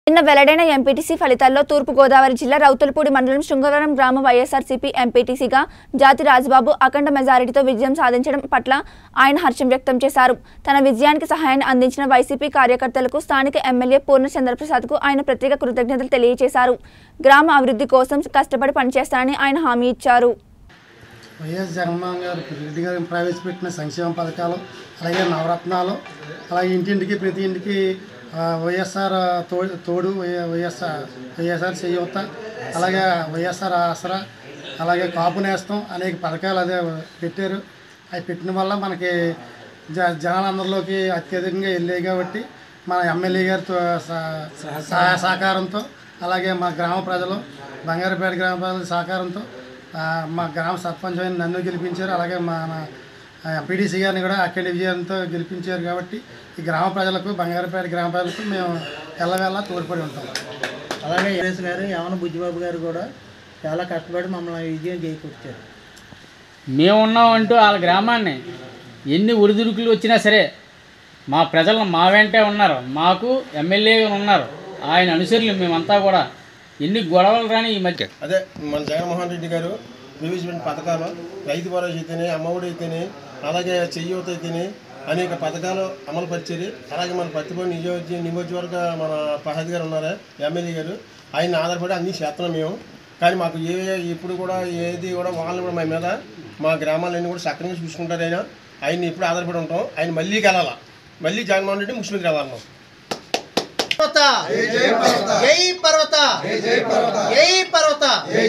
నిన్న వెల్లడైన ఎంపీటీసీ ఫలితాల్లో తూర్పుగోదావరి జిల్లా రౌతులపూడి మండలం శృంగవరం గ్రామ వైఎస్ఆర్సీపీ ఎంపీటీసీగా జాతి రాజబాబు అఖండ మెజారిటీతో విజయం సాధించడం పట్ల ఆయన హర్షం వ్యక్తం చేశారు తన విజయానికి సహాయాన్ని అందించిన వైసీపీ కార్యకర్తలకు స్థానిక ఎమ్మెల్యే పూర్ణ చంద్రప్రసాద్కు ఆయన ప్రత్యేక కృతజ్ఞతలు తెలియజేశారు గ్రామ అభివృద్ధి కోసం కష్టపడి పనిచేస్తానని ఆయన హామీ ఇచ్చారు వైఎస్ జగన్మోహన్ గారు రెడ్డి గారు ప్రవేశపెట్టిన సంక్షేమ పథకాలు అలాగే నవరత్నాలు అలాగే ఇంటింటికి ప్రతి ఇంటికి ఆ, వైఎస్ఆర్ తోడు తోడు వై- వైఎస్ఆర్ వైఎస్ఆర్ చేయూత అలాగే వైఎస్ఆర్ ఆసరా అలాగే కాపు నేస్తం అనేక పథకాలు అదే పెట్టారు అవి పెట్టిన వల్ల మనకి జ జనాలందరిలోకి అత్యధికంగా వెళ్ళాయి కాబట్టి మన ఎమ్మెల్యే గారితో సహ- సహాయ సహకారంతో అలాగే మా గ్రామ ప్రజలు బంగారపేట గ్రామ ప్రజల సహకారంతో ఆ, మా గ్రామ సర్పంచ్ అయిన నన్ను గెలిపించారు అలాగే మా ఎంపీడీసీ గారిని కూడా అక్కడి విజయంతో గెలిపించారు కాబట్టి ఈ గ్రామ ప్రజలకు బంగారపేట గ్రామ ప్రజలకు మేము ఎల్లవేళ తోడ్పడి ఉంటాం అలాగే యురేష్ గారు యవన బుజ్జిబాబు గారు కూడా చాలా కష్టపడి మమ్మల్ని విజయం చేకూర్చారు మేమున్నాం అంటూ వాళ్ళ గ్రామాన్ని ఎన్ని ఒడిదుడుకులు వచ్చినా సరే మా ప్రజలు మా వెంటే ఉన్నారు మాకు ఎమ్మెల్యే ఉన్నారు ఆయన అనుసరులు మేమంతా కూడా ఎన్ని గొడవలు రాని ఈ మధ్య అదే మన జగన్మోహన్ రెడ్డి గారు ప్రవేశపెట్టిన పథకాలు రైతు భరోసా అయితేనే అమ్మఒడి అయితేనే అలాగే చెయ్యూత అయితేనే అనేక పథకాలు అమలు పరిచేది అలాగే మన పత్తిపూడి నియోజక నియోజకవర్గ మన పహద్ గారు ఉన్నారు ఎమ్మెల్యే గారు ఆయన ఆధారపడి అన్నీ చేస్తున్నాం మేము కానీ మాకు ఏ ఇప్పుడు కూడా ఏది కూడా వాళ్ళు కూడా మా మీద మా గ్రామాలన్నీ కూడా సక్రమంగా చూసుకుంటారు ఆయన ఆయన ఇప్పుడు ఆధారపడి ఉంటాం ఆయన మళ్ళీ గెలాల మళ్ళీ జగన్మోహన్ రెడ్డి ముఖ్యమంత్రి అవ్వాలన్నాం పర్వత జై పర్వత జై పర్వత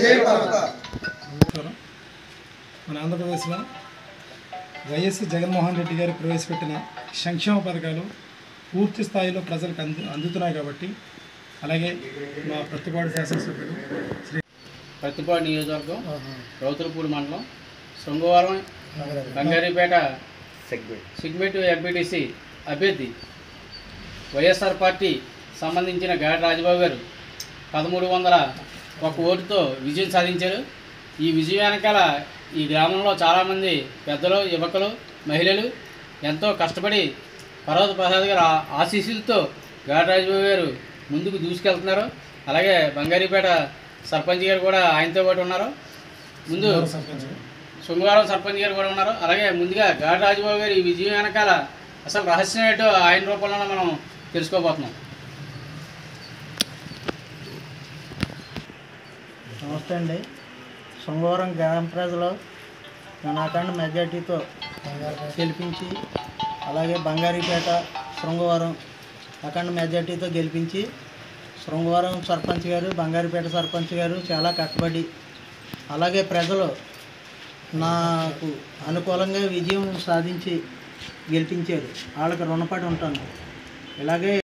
మన ఆంధ్రప్రదేశ్లో వైఎస్ జగన్మోహన్ రెడ్డి గారు ప్రవేశపెట్టిన సంక్షేమ పథకాలు పూర్తి స్థాయిలో ప్రజలకు అందు అందుతున్నాయి కాబట్టి అలాగే మా ప్రతిపాడు శాసనసభ్యుడు శ్రీ ప్రతిపాడు నియోజకవర్గం రౌతులపూడి మండలం శృంగవరం బంగారీపేట సిగ్మెంట్ ఎంపీటీసీ అభ్యర్థి వైఎస్ఆర్ పార్టీ సంబంధించిన గాడి రాజబాబు గారు పదమూడు వందల ఒక ఓటుతో విజయం సాధించారు ఈ విజయం వెనకాల ఈ గ్రామంలో చాలామంది పెద్దలు యువకులు మహిళలు ఎంతో కష్టపడి పర్వత ప్రసాద్ గారు ఆ- ఆశీస్సులతో గాడి రాజబాబు గారు ముందుకు దూసుకెళ్తున్నారు అలాగే బంగారీపేట సర్పంచ్ గారు కూడా ఆయనతో పాటు ఉన్నారు ముందు శృంగారం సర్పంచ్ గారు కూడా ఉన్నారు అలాగే ముందుగా గాడి రాజబాబు గారు ఈ విజయం వెనకాల అసలు రహస్యం ఏంటో ఆయన రూపంలోనే మనం తెలుసుకోబోతున్నాం నమస్తే అండి సోమవారం గ్రామ ప్రజలు నాకండ మెజార్టీతో గెలిపించి అలాగే బంగారీపేట శృంగవరం అఖండ మెజార్టీతో గెలిపించి శృంగవరం సర్పంచ్ గారు బంగారీపేట సర్పంచ్ గారు చాలా కష్టపడి అలాగే ప్రజలు నాకు అనుకూలంగా విజయం సాధించి గెలిపించారు వాళ్ళకి రుణపడి ఉంటాను ఇలాగే